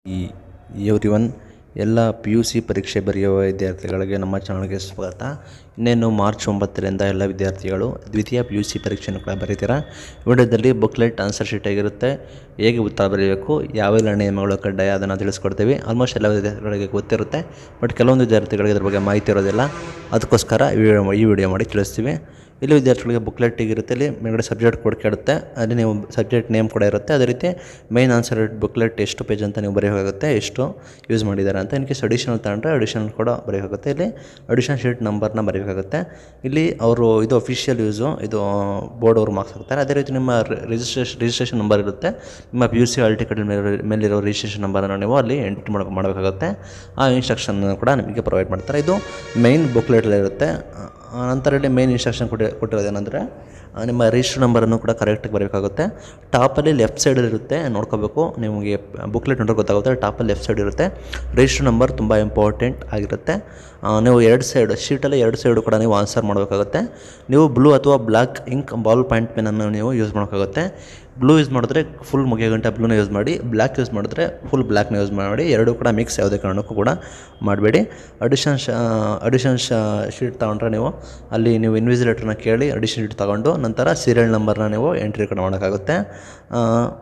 ಈ everyone ಎಲ್ಲ P U C ಪರೀಕ್ಷೆ ಬರೆಯುವ ವಿದ್ಯಾರ್ಥಿಗಳಿಗೆ ನಮ್ಮ ಚಾನಲ್ಗೆ ಸ್ವಾಗತ ಇನ್ನೇನು ಮಾರ್ಚ್ ಒಂಬತ್ತರಿಂದ ಎಲ್ಲ ವಿದ್ಯಾರ್ಥಿಗಳು ದ್ವಿತೀಯ ಪಿ ಯು ಸಿ ಪರೀಕ್ಷೆಯನ್ನು ಕೂಡ ಬರೀತೀರಾ ವಿಡಿಯೋದಲ್ಲಿ ಬುಕ್ಲೆಟ್ ಆನ್ಸರ್ ಶೀಟ್ ಆಗಿರುತ್ತೆ ಹೇಗೆ ಉತ್ತರ ಬರೀಬೇಕು ಯಾವೆಲ್ಲ ನಿಯಮಗಳು ಕಡ್ಡಾಯ ಅದನ್ನು ತಿಳಿಸ್ಕೊಡ್ತೀವಿ ಆಲ್ಮೋಸ್ಟ್ ಎಲ್ಲ ವಿದ್ಯಾರ್ಥಿಗಳಿಗೆ ಗೊತ್ತಿರುತ್ತೆ ಬಟ್ ಕೆಲವೊಂದು ವಿದ್ಯಾರ್ಥಿಗಳಿಗೆ ಇದ್ರ ಬಗ್ಗೆ ಮಾಹಿತಿ ಇರೋದಿಲ್ಲ ಅದಕ್ಕೋಸ್ಕರ ಈ ವಿಡಿಯೋ ಈ ವಿಡಿಯೋ ಮಾಡಿ ತಿಳಿಸ್ತೀವಿ ಇಲ್ಲಿ ವಿದ್ಯಾರ್ಥಿಗಳಿಗೆ ಬುಕ್ಲೆಟ್ ಇರುತ್ತೆ ಇಲ್ಲಿ ಮೇಲ್ಗಡೆ ಸಬ್ಜೆಕ್ಟ್ ಕೋಡ್ ಕೇಳುತ್ತೆ ಅಲ್ಲಿ ನೀವು ಸಬ್ಜೆಕ್ಟ್ ನೇಮ್ ಕೂಡ ಇರುತ್ತೆ ಅದೇ ರೀತಿ ಮೈನ್ ಆನ್ಸರ್ ಬುಕ್ಲೆಟ್ ಎಷ್ಟು ಪೇಜ್ ಅಂತ ನೀವು ಬರೆಯೋಕ್ಕಾಗುತ್ತೆ ಎಷ್ಟು ಯೂಸ್ ಮಾಡಿದ್ದಾರೆ ಅಂತ ಇನ್ ಕೇಸ್ ಅಡಿಷನಲ್ ತಗೊಂಡ್ರೆ ಅಡಿಷನಲ್ ಕೂಡ ಬರೆಯೋಕ್ಕಾಗುತ್ತೆ ಇಲ್ಲಿ ಅಡಿಷನಲ್ ಶೀಟ್ ನಂಬರ್ನ ಬರೆಯೋಕ್ಕಾಗುತ್ತೆ ಇಲ್ಲಿ ಅವರು ಇದು ಅಫಿಷಿಯಲ್ ಯೂಸು ಇದು ಬೋರ್ಡ್ ಅವರು ಮಾರ್ಕ್ಸ್ ಹಾಕ್ತಾರೆ ಅದೇ ರೀತಿ ನಿಮ್ಮ ರಿಜಿಸ್ಟ್ರೇಷನ್ ರಿಜಿಸ್ಟ್ರೇಷನ್ ನಂಬರ್ ಇರುತ್ತೆ ನಿಮ್ಮ P U C hall ticket ಮೇಲೆ ಮೇಲಿರೋ ರಿಜಿಸ್ಟ್ರೇಷನ್ ನಂಬರನ್ನು ನೀವು ಅಲ್ಲಿ ಎಂಟ್ರಿ ಮಾಡೋ ಮಾಡಬೇಕಾಗುತ್ತೆ ಆ ಇನ್ಸ್ಟ್ರಕ್ಷನ್ ಕೂಡ ನಿಮಗೆ ಪ್ರೊವೈಡ್ ಮಾಡ್ತಾರೆ ಇದು ಮೈನ್ ಬುಕ್ಲೆಟಲ್ಲಿರುತ್ತೆ ಆ ನಂತರ ಇಲ್ಲಿ ಮೇನ್ ಇನ್ಸ್ಟ್ರಕ್ಷನ್ ಕೊಟ್ಟಿ ಕೊಟ್ಟಿರೋದೇನೆಂದರೆ ಆ, ನಿಮ್ಮ ರಿಜಿಸ್ಟರ್ ನಂಬರನ್ನು ಕೂಡ ಕರೆಕ್ಟಾಗಿ ಬರಬೇಕಾಗುತ್ತೆ ಟಾಪಲ್ಲಿ ಲೆಫ್ಟ್ ಸೈಡಲ್ಲಿ ಇರುತ್ತೆ ನೋಡ್ಕೋಬೇಕು ನಿಮಗೆ ಬುಕ್ಲೆಟ್ ನೋಡೋಕೆ ಗೊತ್ತಾಗುತ್ತೆ ಟಾಪಲ್ಲಿ ಲೆಫ್ಟ್ ಸೈಡ್ ಇರುತ್ತೆ ರಿಜಿಸ್ಟರ್ ನಂಬರ್ ತುಂಬ ಇಂಪಾರ್ಟೆಂಟ್ ಆಗಿರುತ್ತೆ ಆ, ನೀವು ಎರಡು ಸೈಡ್ ಶೀಟಲ್ಲಿ ಎರಡು ಸೈಡು ಕೂಡ ನೀವು ಆನ್ಸರ್ ಮಾಡಬೇಕಾಗುತ್ತೆ ನೀವು ಬ್ಲೂ ಅಥವಾ ಬ್ಲ್ಯಾಕ್ ಇಂಕ್ ಬಾಲ್ ಪಾಯಿಂಟ್ ಪೆನನ್ನು ನೀವು ಯೂಸ್ ಮಾಡೋಕ್ಕಾಗುತ್ತೆ ಬ್ಲೂ ಯೂಸ್ ಮಾಡಿದ್ರೆ ಫುಲ್ ಮುಗಿಯೋ ಗಂಟೆ ಬ್ಲೂನ ಯೂಸ್ ಮಾಡಿ ಬ್ಲ್ಯಾಕ್ ಯೂಸ್ ಮಾಡಿದ್ರೆ ಫುಲ್ ಬ್ಲ್ಯಾಕ್ನ ಯೂಸ್ ಮಾಡಿ ಎರಡೂ ಕೂಡ ಮಿಕ್ಸ್ ಯಾವುದೇ ಕಾರಣಕ್ಕೂ ಕೂಡ ಮಾಡಬೇಡಿ ಅಡಿಷನ್ ಶ ಅಡಿಷನ್ ಶ ಶೀಟ್ ತೊಗೊಂಡ್ರೆ ನೀವು ಅಲ್ಲಿ ನೀವು ಇನ್ವಿಜಿಲೇಟರ್ನ ಕೇಳಿ ಅಡಿಷನ್ ಶೀಟ್ ತೊಗೊಂಡು ನಂತರ ಸೀರಿಯಲ್ ನಂಬರ್ನ ನೀವು ಎಂಟ್ರಿ ಕೂಡ ಮಾಡೋಕ್ಕಾಗುತ್ತೆ ಆ,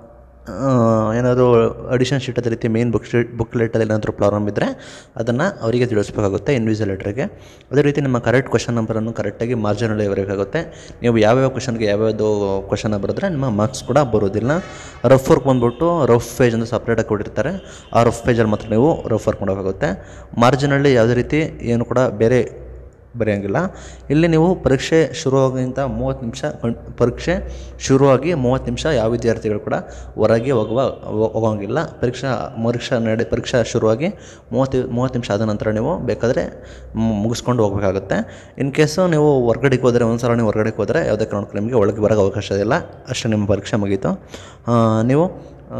ಆ, ಏನಾದರೂ ಅಡಿಷನ್ ಶೀಟ್ ಅದೇ ರೀತಿ ಮೇನ್ ಬುಕ್ ಶೀಟ್ ಬುಕ್ಲೆಟಲ್ಲಿ ಏನಾದರೂ ಪ್ರಾಬ್ಲಮ್ ಇದ್ದರೆ ಅದನ್ನು ಅವರಿಗೆ ತಿಳಿಸ್ಬೇಕಾಗುತ್ತೆ ಇನ್ವಿಜಿಲೇಟರ್ಗೆ ಅದೇ ರೀತಿ ನಿಮ್ಮ ಕರೆಕ್ಟ್ ಕ್ವಶನ್ ನಂಬರನ್ನು ಕರೆಕ್ಟಾಗಿ ಮಾರ್ಜಿನಲ್ಲಿ ಬರೆಯೋಕ್ಕಾಗುತ್ತೆ ನೀವು ಯಾವ್ಯಾವ ಕ್ವಶನ್ಗೆ ಯಾವ್ಯಾವುದು ಕ್ವಶನ್ನ ಬರೆದ್ರೆ ನಿಮ್ಮ ಮಾರ್ಕ್ಸ್ ಕೂಡ ಬರೋದಿಲ್ಲ ರಫ್ ವರ್ಕ್ ಬಂದ್ಬಿಟ್ಟು ರಫ್ ಪೇಜ್ ಅಂತ ಸಪ್ರೇಟಾಗಿ ಕೊಟ್ಟಿರ್ತಾರೆ ಆ ರಫ್ ಪೇಜಲ್ಲಿ ಮಾತ್ರ ನೀವು ರಫ್ ವರ್ಕ್ ಮಾಡೋಕ್ಕಾಗುತ್ತೆ ಮಾರ್ಜಿನಲ್ಲಿ ಯಾವುದೇ ರೀತಿ ಏನು ಕೂಡ ಬೇರೆ ಬರೆಯೋಂಗಿಲ್ಲ ಇಲ್ಲಿ ನೀವು ಪರೀಕ್ಷೆ ಶುರುವಾಗಿಂತ ಮೂವತ್ತು ನಿಮಿಷ ಕಣ್- ಪರೀಕ್ಷೆ ಶುರುವಾಗಿ ಮೂವತ್ತು ನಿಮಿಷ ಯಾವ ವಿದ್ಯಾರ್ಥಿಗಳು ಕೂಡ ಹೊರಗೆ ಹೋಗುವ ಹೋ- ಹೋಗೋಂಗಿಲ್ಲ ಪರೀಕ್ಷಾ ಪರೀಕ್ಷಾ ನಡೆ ಪರೀಕ್ಷಾ ಶುರುವಾಗಿ ಮೂವತ್ತು ಮೂವತ್ತು ನಿಮಿಷ ಆದ ನಂತರ ನೀವು ಬೇಕಾದರೆ ಮು- ಮುಗಿಸ್ಕೊಂಡು ಹೋಗಬೇಕಾಗುತ್ತೆ ಇನ್ ಕೇಸು ನೀವು ಹೊರ್ಗಡೆಗೆ ಹೋದರೆ ಒಂದು ಸಲ ನೀವು ಹೊರ್ಗಡೆಗೆ ಹೋದರೆ ಯಾವುದೇ ಕಾರಣಕ್ಕೂ ನಿಮಗೆ ಒಳಗೆ ಬರೋಕ್ಕೆ ಅವಕಾಶ ಇಲ್ಲ ಅಷ್ಟೇ ನಿಮ್ಮ ಪರೀಕ್ಷೆ ಮುಗೀತು ಆ, ನೀವು ಆ,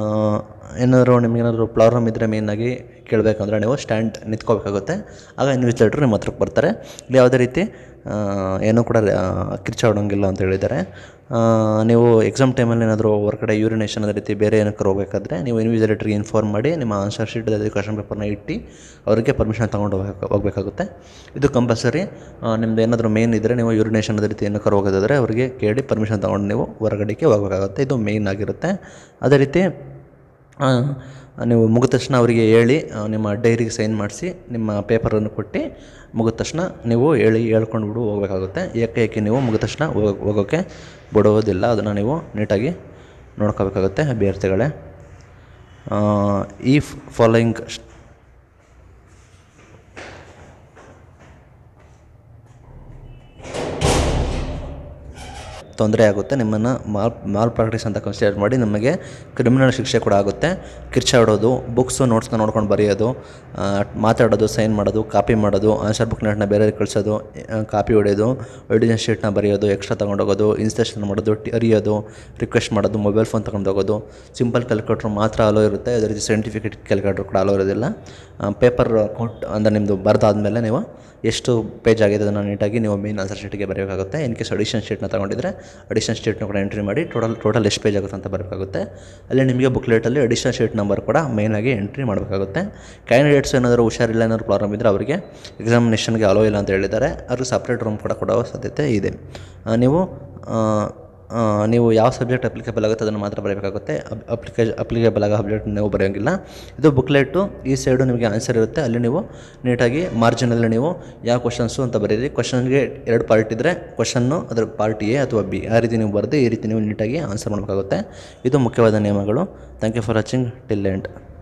ಏನಾದರೂ ನಿಮಗೇನಾದರೂ ಪ್ರಾಬ್ಲಮ್ ಇದ್ದರೆ ಮೇಯ್ನಾಗಿ ಕೇಳಬೇಕಂದ್ರೆ ನೀವು ಸ್ಟ್ಯಾಂಡ್ ನಿಂತ್ಕೋಬೇಕಾಗುತ್ತೆ ಆಗ ಇನ್ವಿಜಿಲೇಟ್ರ್ ನಿಮ್ಮ ಹತ್ರಕ್ಕೆ ಬರ್ತಾರೆ ಇಲ್ಲಿ ಯಾವುದೇ ರೀತಿ ಆ, ಏನೂ ಕೂಡ ಆ, ಕಿರ್ಚಾಡೋಂಗಿಲ್ಲ ಅಂತ ಹೇಳಿದ್ದಾರೆ ಆ, ನೀವು ಎಕ್ಸಾಮ್ ಟೈಮಲ್ಲಿ ಏನಾದರೂ ಹೊರಗಡೆ ಯೂರಿನೇಷನ್ ಅದೇ ರೀತಿ ಬೇರೆ ಏನಕ್ಕೆ ಹೋಗಬೇಕಾದ್ರೆ ನೀವು ಇನ್ವಿಜಿಲೇಟ್ರಿಗೆ ಇನ್ಫಾರ್ಮ್ ಮಾಡಿ ನಿಮ್ಮ ಆನ್ಸರ್ ಶೀಟ್ ಅದೇ ಕ್ವಶನ್ ಪೇಪರ್ನ ಇಟ್ಟು ಅವರಿಗೆ ಪರ್ಮಿಷನ್ ತೊಗೊಂಡು ಹೋಗ್ಬೇಕು ಹೋಗಬೇಕಾಗುತ್ತೆ ಇದು ಕಂಪಲ್ಸರಿ ನಿಮ್ದು ಏನಾದರೂ ಮೇನ್ ಇದ್ದರೆ ನೀವು ಯೂರಿನೇಷನ್ ಅದೇ ರೀತಿ ಏನಕ್ಕೆ ಹೋಗೋದಾದರೆ ಅವರಿಗೆ ಕೇಳಿ ಪರ್ಮಿಷನ್ ತೊಗೊಂಡು ನೀವು ಹೊರಗಡೆಗೆ ಹೋಗಬೇಕಾಗುತ್ತೆ ಇದು ಮೇಯ್ನ್ ಆಗಿರುತ್ತೆ ಅದೇ ರೀತಿ ಆ, ನೀವು ಮುಗಿದ ತಕ್ಷಣ ಅವರಿಗೆ ಹೇಳಿ ಆ, ನಿಮ್ಮ ಡೈರಿಗೆ ಸೈನ್ ಮಾಡಿಸಿ ನಿಮ್ಮ ಪೇಪರನ್ನು ಕೊಟ್ಟು ಮುಗಿದ ತಕ್ಷಣ ನೀವು ಹೇಳಿ ಹೇಳ್ಕೊಂಡು ಬಿಡು ಹೋಗಬೇಕಾಗುತ್ತೆ ಏಕೆ ಏಕೆ ನೀವು ಮುಗಿದ ತಕ್ಷಣ ಹೋಗ ಹೋಗೋಕ್ಕೆ ಬಿಡೋದಿಲ್ಲ ಅದನ್ನು ನೀವು ನೀಟಾಗಿ ನೋಡ್ಕೋಬೇಕಾಗುತ್ತೆ ಅಭ್ಯರ್ಥಿಗಳೇ ಆ, ಈ ಫಾಲೋಯಿಂಗ್ ತೊಂದರೆ ಆಗುತ್ತೆ ನಿಮ್ಮನ್ನು ಮಾಲ್ ಮಾಲ್ ಪ್ರಾಕ್ಟೀಸ್ ಅಂತ ಕನ್ಸಿಡರ್ ಮಾಡಿ ನಮಗೆ ಕ್ರಿಮಿನಲ್ ಶಿಕ್ಷೆ ಕೂಡ ಆಗುತ್ತೆ ಕಿರ್ಚಾಡೋದು ಬುಕ್ಸು ನೋಟ್ಸ್ನ ನೋಡ್ಕೊಂಡು ಬರೆಯೋದು ಆ, ಮಾತಾಡೋದು ಸೈನ್ ಮಾಡೋದು ಕಾಪಿ ಮಾಡೋದು ಆನ್ಸರ್ ಬುಕ್ ನೆಟ್ನ ಬೇರೆಯವ್ರಿಗೆ ಕಳಿಸೋದು ಕಾಪಿ ಹೊಡೆಯೋದು ಎಡಿಷನ್ ಶೀಟ್ನ ಬರೆಯೋದು ಎಕ್ಸ್ಟ್ರಾ ತೊಗೊಂಡೋಗೋದು ಇನ್ಸ್ಟೇಷನ್ ಮಾಡೋದು ಟಿ ಅರಿಯೋದು ರಿಕ್ವೆಸ್ಟ್ ಮಾಡೋದು ಮೊಬೈಲ್ ಫೋನ್ ತೊಗೊಂಡು ಹೋಗೋದು ಸಿಂಪಲ್ ಕ್ಯಾಲ್ಕುಲೇಟ್ರ್ ಮಾತ್ರ ಅಲೋ ಇರುತ್ತೆ ಅದೇ ರೀತಿ ಸರ್ಟಿಫಿಕೇಟ್ ಕ್ಯಾಲ್ಕುಲೇಟ್ರ್ ಕೂಡ ಅಲೋ ಇರೋದಿಲ್ಲ ಪೇಪರ್ ಕೌಂಟ್ ಅಂದರೆ ನಿಮ್ಮದು ಬರೆದಾದ್ಮೇಲೆ ನೀವು ಎಷ್ಟು ಪೇಜ್ ಆಗಿದೆ ಅದನ್ನು ನೀಟಾಗಿ ನೀವು ಮೇನ್ ಆನ್ಸರ್ ಶೀಟಿಗೆ ಬರೆಯೋಕ್ಕಾಗುತ್ತೆ ಇನ್ ಕೇಸ್ ಅಡಿಷನ್ ಶೀಟ್ನ ತೊಗೊಂಡಿದ್ರೆ ಅಡಿಷನ್ ಶೀಟ್ನ ಕೂಡ ಎಂಟ್ರಿ ಮಾಡಿ ಟೋಟಲ್ ಟೋಟಲ್ ಎಷ್ಟು ಪೇಜ್ ಆಗುತ್ತೆ ಅಂತ ಬರಬೇಕಾಗುತ್ತೆ ಅಲ್ಲಿ ನಿಮಗೆ ಬುಕ್ಲೆಟಲ್ಲಿ ಅಡಿಷನ್ ಶೀಟ್ ನಂಬರ್ ಕೂಡ ಮೇಯ್ನಾಗಿ ಎಂಟ್ರಿ ಮಾಡಬೇಕಾಗುತ್ತೆ ಕ್ಯಾಂಡಿಡೇಟ್ಸ್ ಏನಾದರೂ ಹುಷಾರಿಲ್ಲ ಏನಾದರೂ ಪ್ರಾಬ್ಲಮ್ ಇದ್ದರೆ ಅವರಿಗೆ ಎಕ್ಸಾಮಿನೇಷನ್ಗೆ ಅಲೋ ಇಲ್ಲ ಅಂತ ಹೇಳಿದ್ದಾರೆ ಅವ್ರಿಗೆ ಸಪ್ರೇಟ್ ರೂಮ್ ಕೂಡ ಕೊಡೋ ಸಾಧ್ಯತೆ ಇದೆ ಆ, ನೀವು ಆ, ಆ, ನೀವು ಯಾವ ಸಬ್ಜೆಕ್ಟ್ ಅಪ್ಲಿಕೇಬಲ್ ಆಗುತ್ತೆ ಅದನ್ನು ಮಾತ್ರ ಬರೀಬೇಕಾಗುತ್ತೆ ಅಪ್ಲಿಕೇ ಅಪ್ಲಿಕೇಬಲ್ ಆಗೋ ಸಬ್ಜೆಕ್ಟ್ ನೀವು ಬರೆಯೋಂಗಿಲ್ಲ ಇದು ಬುಕ್ಲೆಟು ಈ ಸೈಡು ನಿಮಗೆ ಆನ್ಸರ್ ಇರುತ್ತೆ ಅಲ್ಲಿ ನೀವು ನೀಟಾಗಿ ಮಾರ್ಜಿನಲ್ಲಿ ನೀವು ಯಾವ ಕ್ವಶನ್ಸು ಅಂತ ಬರೀರಿ ಕ್ವಶನ್ಗೆ ಎರಡು ಪಾರ್ಟ್ ಇದ್ದರೆ ಕ್ವಶನ್ನು ಅದರ ಪಾರ್ಟ್ ಎ ಅಥವಾ ಬಿ ಆ ರೀತಿ ನೀವು ಬರೆದು ಈ ರೀತಿ ನೀವು ನೀಟಾಗಿ ಆನ್ಸರ್ ಮಾಡಬೇಕಾಗುತ್ತೆ ಇದು ಮುಖ್ಯವಾದ ನಿಯಮಗಳು thank you for watching till end